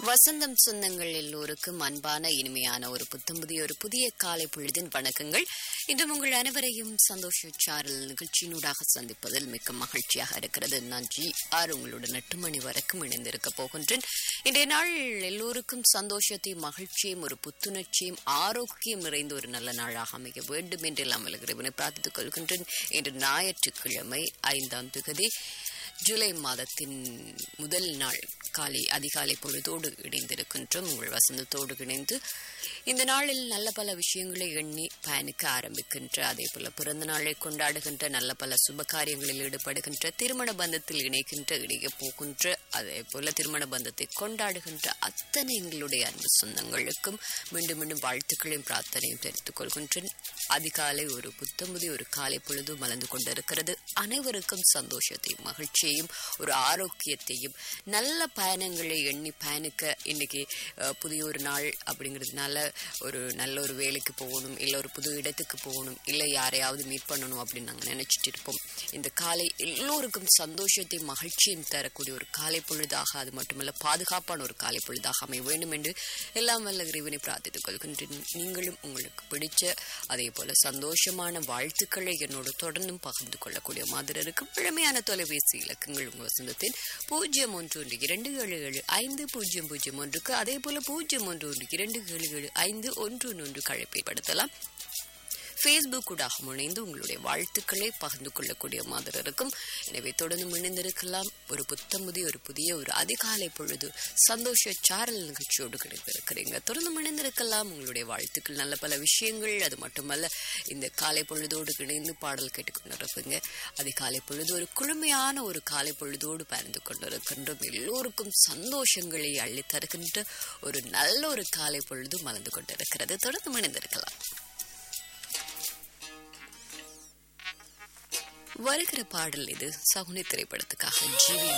வசந்தம் சொந்தங்கள் எல்லோருக்கும் அன்பான இனிமையான ஒரு புத்தம்புதிய ஒரு புதிய காலை பொழுதின் வணக்கங்கள் இன்று உங்கள் அனைவரையும் சந்தோஷ சாரல் நிகழ்ச்சியினூடாக சந்திப்பதில் மிக்க மகிழ்ச்சியாக இருக்கிறது நான் ஜி ஆர் உங்களுடன் எட்டு மணி வரைக்கும் இணைந்திருக்க போகின்றேன் இன்றைய நாள் எல்லோருக்கும் சந்தோஷத்தையும் மகிழ்ச்சியும் ஒரு புத்துணர்ச்சியும் ஆரோக்கியம் நிறைந்த ஒரு நல்ல நாளாக அமைய வேண்டும் என்று எல்லாம் இறைவனை பிரார்த்தித்துக் கொள்கின்றேன் இன்று ஞாயிற்றுக்கிழமை ஐந்தாம் திகதி ஜூலை மாதத்தின் முதல் நாள் காலை அதிகாலை பொழுதோடு இணைந்திருக்கின்றோம் உங்கள் வசந்தத்தோடு இணைந்து இந்த நாளில் நல்ல பல விஷயங்களை எண்ணி பயணிக்க ஆரம்பிக்கின்ற அதே போல பிறந்த நாளை கொண்டாடுகின்ற நல்ல பல சுப காரியங்களில் ஈடுபடுகின்ற திருமண பந்தத்தில் இணைக்கின்ற இணைய போகின்ற அதே போல திருமண பந்தத்தை கொண்டாடுகின்ற அத்தனை எங்களுடைய அன்பு சொந்தங்களுக்கும் மீண்டும் மீண்டும் வாழ்த்துக்களையும் பிரார்த்தனையும் தெரிவித்துக் கொள்கின்றேன் அதிகாலை ஒரு புத்தமுதி ஒரு காலை பொழுது மலர்ந்து கொண்டிருக்கிறது அனைவருக்கும் சந்தோஷத்தையும் மகிழ்ச்சியையும் ஒரு ஆரோக்கியத்தையும் நல்ல பயணங்களை எண்ணி பயணிக்க இன்னைக்கு அஹ், புதிய ஒரு நாள் அப்படிங்கிறதுனால ஒரு நல்ல ஒரு வேலைக்கு போகணும் இல்லை ஒரு புது இடத்துக்கு போகணும் இல்லை யாரையாவது மீட் பண்ணணும் அப்படின்னு நாங்கள் நினைச்சிட்டு இருப்போம் இந்த காலை எல்லோருக்கும் சந்தோஷத்தையும் மகிழ்ச்சியும் தரக்கூடிய ஒரு காலை பொழுதாக அது மட்டுமல்ல பாதுகாப்பான ஒரு காலை பொழுதாக அமைய வேண்டும் என்று எல்லாம் வல்ல இறைவனை பிரார்த்தித்துக் கொள்கின்றேன் நீங்களும் உங்களுக்கு பிடிச்ச அதே போல சந்தோஷமான வாழ்த்துக்களை என்னோடு தொடர்ந்தும் பகிர்ந்து கொள்ளக்கூடிய மாதிரி இருக்கும் பழமையான தொலைபேசி இலக்கங்கள் உங்கள் வசந்தத்தின் பூஜ்ஜியம் ஒன்று ஒன்று இரண்டு ஏழு ஏழு ஐந்து பூஜ்ஜியம் பூஜ்ஜியம் ஒன்றுக்கு அதே போல பூஜ்ஜியம் ஒன்று ஒன்று இரண்டு ஏழு ஏழு ஐந்து ஒன்று ஒன்று கழைப்பை படுத்தலாம் ஃபேஸ்புக் ஊடாக முனைந்து உங்களுடைய வாழ்த்துக்களை பகிர்ந்து கொள்ளக்கூடிய மாதிரி இருக்கும் எனவே தொடர்ந்து இணைந்திருக்கலாம் ஒரு புத்தமுதி ஒரு புதிய ஒரு அதிகாலை பொழுது சந்தோஷ சாரல் நிகழ்ச்சியோடு கிடைத்திருக்கிறீங்க தொடர்ந்து இணைந்திருக்கலாம் உங்களுடைய வாழ்த்துக்கள் நல்ல பல விஷயங்கள் அது மட்டுமல்ல இந்த காலை பொழுதோடு இணைந்து பாடல் கேட்டுக்கொண்டிருப்பீங்க அதிகாலை பொழுது ஒரு குழுமையான ஒரு காலை பொழுதோடு பயந்து கொண்டிருக்கின்றோம் எல்லோருக்கும் சந்தோஷங்களை அள்ளி தருகின்ற ஒரு நல்ல ஒரு காலை பொழுது மலர்ந்து கொண்டிருக்கிறது தொடர்ந்து இணைந்திருக்கலாம் வருகிற பாடல் இது சகுனி திரைப்படத்துக்காக ஜிவி